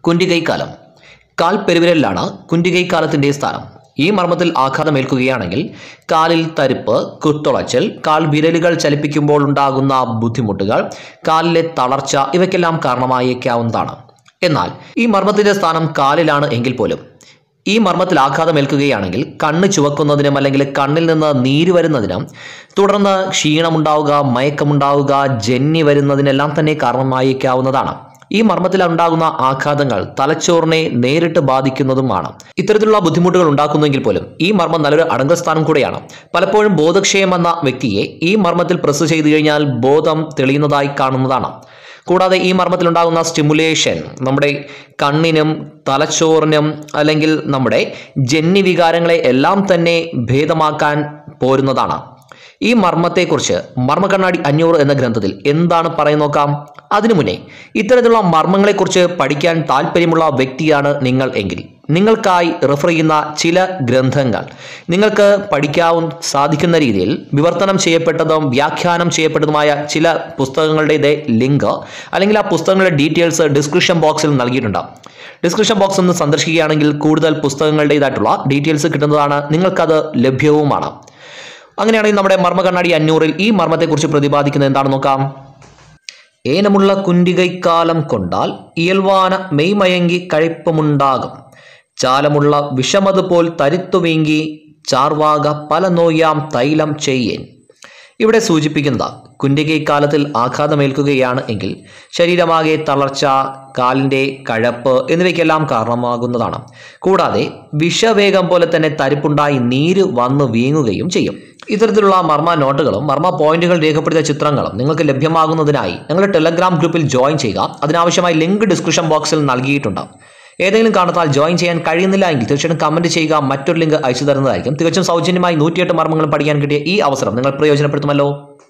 കുന്റികൈക്കാലം കാൽ പെരുവിരലിലാണ് കുന്റികൈക്കാലത്തിന്റെ സ്ഥാനം ഈ മർമ്മത്തിൽ ആഘാതമേൽക്കുകയാണെങ്കിൽ കാലിൽ തരിപ്പ് കുത്തുളച്ചൽ കാൽ വിരലുകൾ ചലിപ്പിക്കുമ്പോൾ ഉണ്ടാകുന്ന ബുദ്ധിമുട്ടുകൾ കാലിലെ തളർച്ച ഇവയ്ക്കെല്ലാം കാരണമായേക്കാവുന്നതാണ് എന്നാൽ ഈ മർമ്മത്തിന്റെ സ്ഥാനം കാലിലാണ് എങ്കിൽ പോലും ഈ മർമ്മത്തിൽ ആഘാതമേൽക്കുകയാണെങ്കിൽ കണ്ണ് ചുവക്കുന്നതിനും അല്ലെങ്കിൽ കണ്ണിൽ നിന്ന് നീര് വരുന്നതിനും തുടർന്ന് ക്ഷീണമുണ്ടാവുക മയക്കമുണ്ടാവുക ജന്നി വരുന്നതിനെല്ലാം തന്നെ കാരണമായേക്കാവുന്നതാണ് ഈ മർമ്മത്തിൽ ഉണ്ടാകുന്ന ആഘാതങ്ങൾ തലച്ചോറിനെ നേരിട്ട് ബാധിക്കുന്നതുമാണ് ഇത്തരത്തിലുള്ള ബുദ്ധിമുട്ടുകൾ ഉണ്ടാക്കുന്നെങ്കിൽ പോലും ഈ മർമ്മം നല്ലൊരു അടങ്കസ്ഥാനം കൂടെയാണ് പലപ്പോഴും ബോധക്ഷയം എന്ന വ്യക്തിയെ ഈ മർമ്മത്തിൽ പ്രസ് ചെയ്തു കഴിഞ്ഞാൽ ബോധം തെളിയുന്നതായി കാണുന്നതാണ് കൂടാതെ ഈ മർമ്മത്തിൽ ഉണ്ടാകുന്ന സ്റ്റിമുലേഷൻ നമ്മുടെ കണ്ണിനും തലച്ചോറിനും അല്ലെങ്കിൽ നമ്മുടെ ജന്നി വികാരങ്ങളെ എല്ലാം തന്നെ ഭേദമാക്കാൻ പോരുന്നതാണ് ഈ മർമ്മത്തെക്കുറിച്ച് മർമ്മക്കണ്ണാടി അഞ്ഞൂറ് എന്ന ഗ്രന്ഥത്തിൽ എന്താണ് പറയുന്നത് നോക്കാം അതിനു മുന്നേ ഇത്തരത്തിലുള്ള മർമ്മങ്ങളെക്കുറിച്ച് പഠിക്കാൻ താല്പര്യമുള്ള വ്യക്തിയാണ് നിങ്ങൾ എങ്കിൽ നിങ്ങൾക്കായി റെഫർ ചെയ്യുന്ന ചില ഗ്രന്ഥങ്ങൾ നിങ്ങൾക്ക് പഠിക്കാവും സാധിക്കുന്ന രീതിയിൽ വിവർത്തനം ചെയ്യപ്പെട്ടതും വ്യാഖ്യാനം ചെയ്യപ്പെട്ടതുമായ ചില പുസ്തകങ്ങളുടെ ലിങ്ക് അല്ലെങ്കിൽ ആ പുസ്തകങ്ങളുടെ ഡീറ്റെയിൽസ് ഡിസ്ക്രിപ്ഷൻ ബോക്സിൽ നൽകിയിട്ടുണ്ടാകും ഡിസ്ക്രിപ്ഷൻ ബോക്സ് ഒന്ന് സന്ദർശിക്കുകയാണെങ്കിൽ കൂടുതൽ പുസ്തകങ്ങളുടേതായിട്ടുള്ള ഡീറ്റെയിൽസ് കിട്ടുന്നതാണ് നിങ്ങൾക്കത് ലഭ്യവുമാണ് അങ്ങനെയാണെങ്കിൽ നമ്മുടെ മർമ്മ കണ്ണാടി അഞ്ഞൂറിൽ ഈ മർമ്മത്തെക്കുറിച്ച് പ്രതിപാദിക്കുന്നത് എന്താണെന്ന് നോക്കാം ഏനമുള്ള കുന്തികൈക്കാലം കൊണ്ടാൽ ഇയൽവാന മെയ്മയങ്കി കഴിപ്പമുണ്ടാകും ചാലമുള്ള വിഷമതുപോൽ തരിത്തുവീങ്കി ചാർവാക പല നോയാം തൈലം ചെയ്യേൻ ഇവിടെ സൂചിപ്പിക്കുന്നത് കുന്തികൈക്കാലത്തിൽ ആഘാതമേൽക്കുകയാണ് എങ്കിൽ ശരീരമാകെ തളർച്ച കാലിൻ്റെ കഴപ്പ് എന്നിവയ്ക്കെല്ലാം കാരണമാകുന്നതാണ് കൂടാതെ വിഷവേഗം പോലെ തന്നെ തരിപ്പുണ്ടായി നീര് വന്ന് വീങ്ങുകയും ചെയ്യും ഇത്തരത്തിലുള്ള മർമ്മ നോട്ടുകളും മർമ്മ പോയിന്റുകൾ രേഖപ്പെടുത്തിയ ചിത്രങ്ങളും നിങ്ങൾക്ക് ലഭ്യമാകുന്നതിനായി ഞങ്ങളുടെ ടെലഗ്രാം ഗ്രൂപ്പിൽ ജോയിൻ ചെയ്യുക അതിനാവശ്യമായ ലിങ്ക് ഡിസ്ക്രിപ്ഷൻ ബോക്സിൽ നൽകിയിട്ടുണ്ട് ഏതെങ്കിലും കാരണത്താൽ ജോയിൻ ചെയ്യാൻ കഴിയുന്നില്ല എങ്കിൽ തീർച്ചയായിട്ടും കമന്റ് ചെയ്യുക മറ്റൊരു ലിങ്ക് അയച്ചു തരുന്നതായിരിക്കും തികച്ചും സൗജന്യമായി നൂറ്റിയെട്ട് മർമ്മങ്ങളും പഠിക്കാൻ കിട്ടിയ ഈ അവസരം നിങ്ങൾ പ്രയോജനപ്പെടുത്തുമല്ലോ